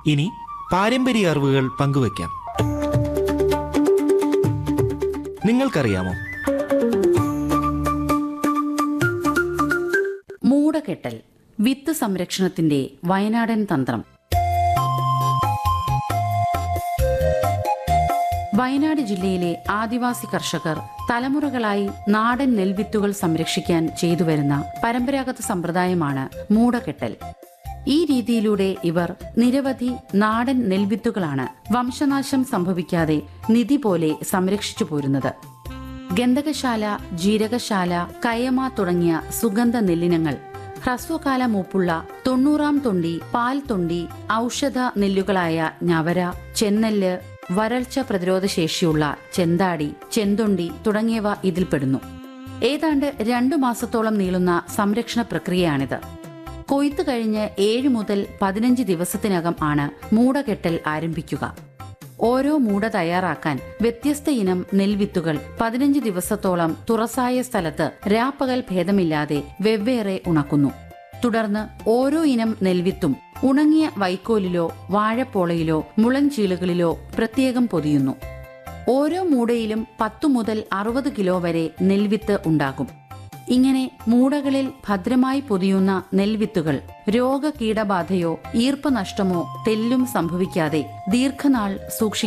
ഇനി പാരമ്പര്യ അറിവുകൾ പങ്കുവയ്ക്കാം നിങ്ങൾക്കറിയാമോ മൂടകെട്ടൽ വിത്ത് സംരക്ഷണത്തിന്റെ വയനാടൻ തന്ത്രം വയനാട് ജില്ലയിലെ ആദിവാസി കർഷകർ തലമുറകളായി നാടൻ നെൽവിത്തുകൾ സംരക്ഷിക്കാൻ ചെയ്തുവരുന്ന പരമ്പരാഗത സമ്പ്രദായമാണ് മൂടകെട്ടൽ ഈ രീതിയിലൂടെ ഇവർ നിരവധി നാടൻ നെൽവിത്തുകളാണ് വംശനാശം സംഭവിക്കാതെ നിധി പോലെ സംരക്ഷിച്ചു പോരുന്നത് ഗന്ധകശാല ജീരകശാല കയമ തുടങ്ങിയ സുഗന്ധ നെല്ലിനങ്ങൾ ഹ്രസ്വകാല മൂപ്പുള്ള തൊണ്ണൂറാം തൊണ്ടി പാൽ തൊണ്ടി ഔഷധ നെല്ലുകളായ ഞവര ചെന്നല്ല് വരൾച്ച പ്രതിരോധ ശേഷിയുള്ള ചെന്താടി ചെന്തൊണ്ടി തുടങ്ങിയവ ഇതിൽപ്പെടുന്നു ഏതാണ്ട് രണ്ടു മാസത്തോളം നീളുന്ന സംരക്ഷണ പ്രക്രിയയാണിത് കൊയ്ത്ത് കഴിഞ്ഞ് ഏഴ് മുതൽ പതിനഞ്ച് ദിവസത്തിനകം ആണ് മൂടകെട്ടൽ ആരംഭിക്കുക ഓരോ മൂട തയ്യാറാക്കാൻ വ്യത്യസ്ത ഇനം നെൽവിത്തുകൾ പതിനഞ്ച് ദിവസത്തോളം തുറസായ സ്ഥലത്ത് രാപ്പകൽ ഭേദമില്ലാതെ വെവ്വേറെ ഉണക്കുന്നു തുടർന്ന് ഓരോ ഇനം നെൽവിത്തും ഉണങ്ങിയ വൈക്കോലിലോ വാഴപ്പോളയിലോ മുളഞ്ചീളുകളിലോ പ്രത്യേകം പൊതിയുന്നു ഓരോ മൂടയിലും പത്തു മുതൽ അറുപത് കിലോ വരെ നെൽവിത്ത് ഉണ്ടാകും ഇങ്ങനെ മൂടകളിൽ ഭദ്രമായി പൊതിയുന്ന നെൽവിത്തുകൾ രോഗകീടബാധയോ ഈർപ്പനഷ്ടമോ തെല്ലും സംഭവിക്കാതെ ദീർഘനാൾ സൂക്ഷിക്കും